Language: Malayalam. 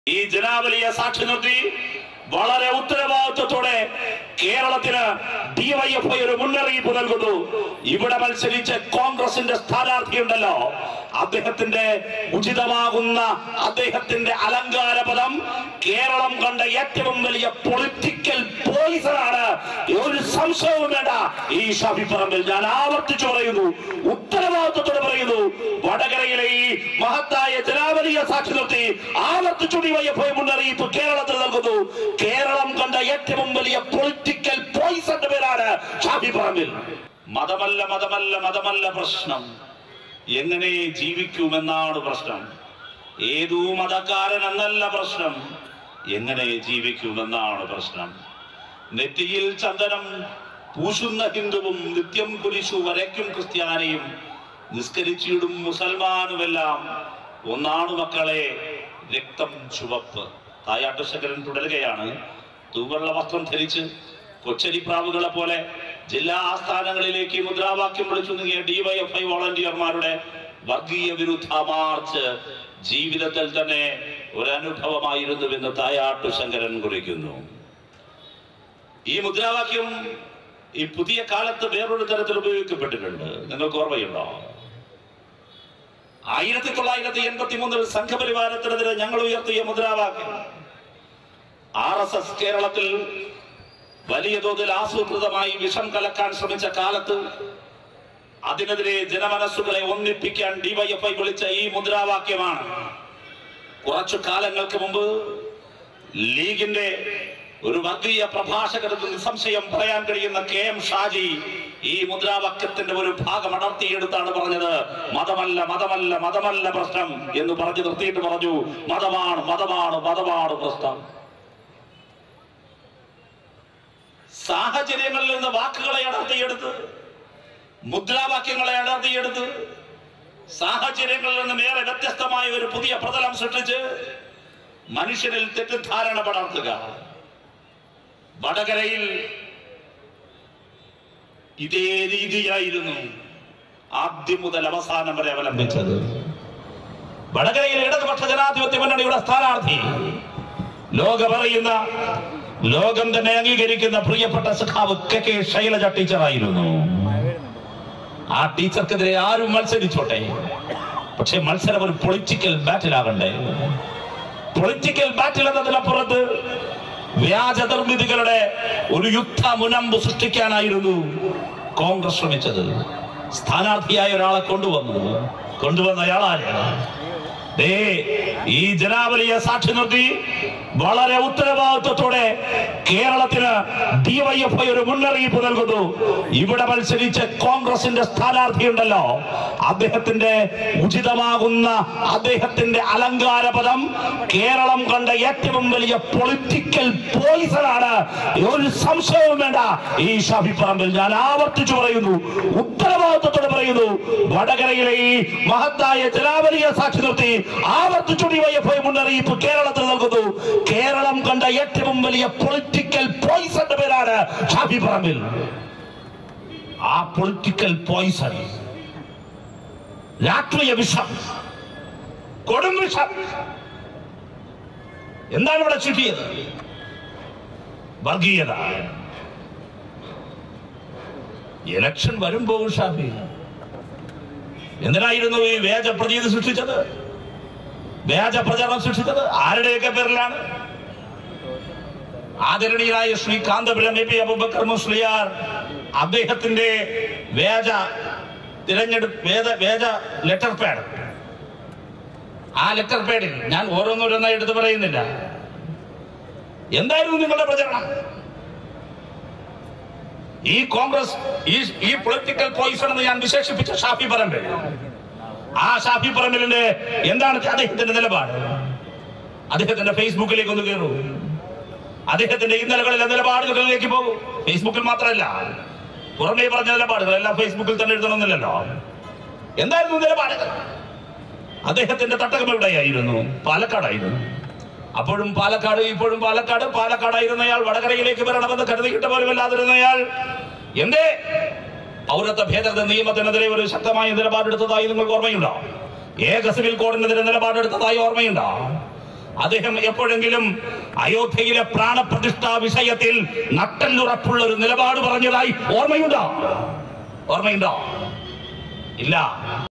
ഈ ജനാവലിയെ സാക്ഷി നിർത്തി വളരെ ഉത്തരവാദിത്വത്തോടെ കേരളത്തിന് ഡിവൈഎഫ്ഐ ഒരു മുന്നറിയിപ്പ് നൽകുന്നു ഇവിടെ മത്സരിച്ച കോൺഗ്രസിന്റെ സ്ഥാനാർത്ഥിയുണ്ടല്ലോ അദ്ദേഹത്തിന്റെ ഉചിതമാകുന്ന അദ്ദേഹത്തിന്റെ അലങ്കാര പദം കേരളം കണ്ട ഏറ്റവും വലിയ പൊളിറ്റിക്കൽ പോയിസണാണ് ഒരു സംശയവും വേണ്ട ഈ ഷാഫി പറമ്പിൽ ഞാൻ ആവർത്തിച്ചു പറയുന്നു ഉത്തരവാദിത്വത്തോടെ പറയുന്നു വടകരയിലെ ഈ മഹത്തായ ജനാവലിയെ സാക്ഷി നിർത്തി ആവർത്തിച്ചു ഡിവൈഎഫ്ഐ മുന്നറിയിപ്പ് കേരളത്തിൽ നൽകുന്നു കേരളം കണ്ട ഏറ്റവും വലിയ പൊളിറ്റിക്കൽ പോയിസന്റെ പേരാണ് ഷാഫി പറമ്പിൽ മതമല്ല മതമല്ല മതമല്ല പ്രശ്നം എങ്ങനെ ജീവിക്കുമെന്നാണ് പ്രശ്നം ഏതു മതക്കാരൻ എന്നല്ല പ്രശ്നം എങ്ങനെ ജീവിക്കുമെന്നാണ് പ്രശ്നം നെറ്റിയിൽ ചന്ദനം പൂശുന്ന ഹിന്ദുവും നിത്യം കുരിശു വരയ്ക്കും ക്രിസ്ത്യാനിയും നിസ്കരിച്ചിടും മുസൽമാനുമെല്ലാം ഒന്നാണ് മക്കളെ രക്തം ചുവപ്പ് തായാട്ട് ശങ്കരൻ തുടരുകയാണ് തൂവെള്ള വസ്ത്രം ധരിച്ച് കൊച്ചരിപ്രാവുകളെ പോലെ ജില്ലാ ആസ്ഥാനങ്ങളിലേക്ക് മുദ്രാവാക്യം വിളിച്ചു നീങ്ങിയ ഡിവൈഎഫ്ഐ വോളണ്ടിയർമാരുടെ വർഗീയ വിരുദ്ധ മാർച്ച് ജീവിതത്തിൽ തന്നെ ഒരു അനുഭവമായിരുന്നുവെന്ന് തായാട്ടു ശങ്കരൻ കുറിക്കുന്നു ഈ മുദ്രാവാക്യം ഈ പുതിയ കാലത്ത് വേറൊരു തരത്തിൽ ഉപയോഗിക്കപ്പെട്ടിട്ടുണ്ട് നിങ്ങൾക്ക് ഓർമ്മയുണ്ടോ ആയിരത്തി തൊള്ളായിരത്തി എൺപത്തി മൂന്നിൽ സംഘപരിവാരത്തിനെതിരെ ഞങ്ങൾ ഉയർത്തിയ മുദ്രാവാക്യം ആർ എസ് എസ് കേരളത്തിൽ വലിയ തോതിൽ ആസൂത്രിതമായി വിഷം കലക്കാൻ ശ്രമിച്ച കാലത്ത് അതിനെതിരെ ജനമനസ്സുകളെ ഒന്നിപ്പിക്കാൻ ഡിവൈഎഫ്ഐ വിളിച്ച ഈ മുദ്രാവാക്യമാണ് കുറച്ചു കാലങ്ങൾക്ക് മുമ്പ് ലീഗിന്റെ ഒരു വർഗീയ പ്രഭാഷകർക്ക് നിസ്സംശയം പറയാൻ കഴിയുന്ന കെ എം ഷാജി ഈ മുദ്രാവാക്യത്തിന്റെ ഒരു ഭാഗം അടർത്തിയെടുത്താണ് പറഞ്ഞത് മതമല്ല മതമല്ല മതമല്ല പ്രശ്നം എന്ന് പറഞ്ഞു നിർത്തിയിട്ട് പറഞ്ഞു മതമാണ് മതമാണ് മതമാണ് പ്രശ്നം സാഹചര്യങ്ങളിൽ നിന്ന് വാക്കുകളെ അടർത്തിയെടുത്ത് മുദ്രാവാക്യങ്ങളെ അടർത്തിയെടുത്ത് സാഹചര്യങ്ങളിൽ നിന്ന് ഏറെ വ്യത്യസ്തമായ ഒരു പുതിയ പ്രതലം സൃഷ്ടിച്ച് മനുഷ്യരിൽ തെറ്റിദ്ധാരണ പടർത്തുക വടകരയിൽ ഇതേ രീതിയായിരുന്നു ആദ്യം മുതൽ അവസാനം വരെ അവലംബിച്ചത് വടകരയിൽ ഇടതുപക്ഷ ജനാധിപത്യ മുന്നണിയുടെ സ്ഥാനാർത്ഥി ലോകമറിയുന്ന ലോകം തന്നെ അംഗീകരിക്കുന്ന പ്രിയപ്പെട്ട സഖാവ് കെ കെ ശൈലജ ടീച്ചറായിരുന്നു ആ ടീച്ചർക്കെതിരെ ആരും മത്സരിച്ചോട്ടെ പക്ഷെ മത്സരം ഒരു പൊളിറ്റിക്കൽ ബാറ്റിലാകണ്ടേ പൊളിറ്റിക്കൽ ബാറ്റിൽ എന്നതിനപ്പുറത്ത് വ്യാജ നിർമ്മിതികളുടെ ഒരു യുദ്ധ മുനമ്പ് സൃഷ്ടിക്കാനായിരുന്നു കോൺഗ്രസ് ശ്രമിച്ചത് സ്ഥാനാർത്ഥിയായ ഒരാളെ കൊണ്ടുവന്നു കൊണ്ടുവന്ന അയാളാരാണ് ദേ ഈ ജനാവലിയെ സാക്ഷി നിർത്തി വളരെ ഉത്തരവാദിത്വത്തോടെ കേരളത്തിന് ഡിവൈഎഫ്ഐ ഒരു മുന്നറിയിപ്പ് നൽകുന്നു ഇവിടെ മത്സരിച്ച കോൺഗ്രസിന്റെ സ്ഥാനാർത്ഥിയുണ്ടല്ലോ അദ്ദേഹത്തിന്റെ ഉചിതമാകുന്ന അദ്ദേഹത്തിന്റെ അലങ്കാര പദം കേരളം കണ്ട ഏറ്റവും വലിയ പൊളിറ്റിക്കൽ പോയിസണാണ് ഒരു സംശയവും വേണ്ട ഈ ഷാഫി പറമ്പിൽ ഞാൻ ആവർത്തിച്ചു പറയുന്നു ഉത്തരവാദിത്വത്തോടെ പറയുന്നു വടകരയിലെ ഈ മഹത്തായ ജനാവലിയെ സാക്ഷി നിർത്തി ആവർത്തിച്ചു ഡിവൈഎഫ്ഐ മുന്നറിയിപ്പ് കേരളത്തിൽ നൽകുന്നു കേരളം കണ്ട ഏറ്റവും വലിയ പൊളിറ്റിക്കൽ പോയിസന്റെ പേരാണ് ഷാഫി പറമ്പിൽ ആ പൊളിറ്റിക്കൽ പോയിസൺ രാഷ്ട്രീയ വിഷം കൊടും വിഷം എന്താണ് ഇവിടെ ചുറ്റിയത് വർഗീയത ഇലക്ഷൻ വരുമ്പോൾ ഷാഫി എന്തിനായിരുന്നു ഈ വ്യാജ പ്രതീതി സൃഷ്ടിച്ചത് വ്യാജ പ്രചരണം സൃഷ്ടിച്ചത് ആരുടെയൊക്കെ പേരിലാണ് ആദരണീയനായ ശ്രീ കാന്തപുരം എ പി അബൂബക്കർ മുസ്ലിയാർ അദ്ദേഹത്തിന്റെ വ്യാജ തിരഞ്ഞെടുപ്പ് വേദ വ്യാജ ലെറ്റർ പാഡ് ആ ലെറ്റർ പാഡിൽ ഞാൻ ഓരോന്നോരോന്നായി എടുത്തു പറയുന്നില്ല എന്തായിരുന്നു നിങ്ങളുടെ പ്രചരണം ഈ കോൺഗ്രസ് ഈ ഈ പൊളിറ്റിക്കൽ പോയിസൺ എന്ന് ഞാൻ വിശേഷിപ്പിച്ച ഷാഫി പറമ്പിൽ ആ ഷാഫി പറമ്പിലിന്റെ എന്താണ് അദ്ദേഹത്തിന്റെ നിലപാട് അദ്ദേഹത്തിന്റെ ഫേസ്ബുക്കിലേക്ക് ഒന്ന് കയറൂ അദ്ദേഹത്തിന്റെ ഇന്നലകളിലെ നിലപാടുകളിലേക്ക് പോകും ഫേസ്ബുക്കിൽ മാത്രമല്ല പുറമേ പറഞ്ഞ നിലപാടുകൾ എല്ലാം ഫേസ്ബുക്കിൽ തന്നെ എഴുതണമെന്നില്ലല്ലോ എന്തായിരുന്നു നിലപാടുകൾ അദ്ദേഹത്തിന്റെ തട്ടകം എവിടെയായിരുന്നു പാലക്കാടായിരുന്നു അപ്പോഴും പാലക്കാട് ഇപ്പോഴും പാലക്കാട് പാലക്കാടായിരുന്നയാൾ വടകരയിലേക്ക് വരണമെന്ന് കരുതിയിട്ട് പോലും അല്ലാതിരുന്നയാൾ എന്തേ പൗരത്വ ഭേദഗതി നിയമത്തിനെതിരെ ഒരു ശക്തമായ നിലപാടെടുത്തതായി നിങ്ങൾക്ക് ഓർമ്മയുണ്ടോ ഏക സിവിൽ കോഡിനെതിരെ നിലപാടെടുത്തതായി ഓർമ്മയുണ്ടോ അദ്ദേഹം എപ്പോഴെങ്കിലും അയോധ്യയിലെ പ്രാണപ്രതിഷ്ഠാ വിഷയത്തിൽ നട്ടല്ലുറപ്പുള്ള ഒരു നിലപാട് പറഞ്ഞതായി ഓർമ്മയുണ്ടോ ഓർമ്മയുണ്ടോ ഇല്ല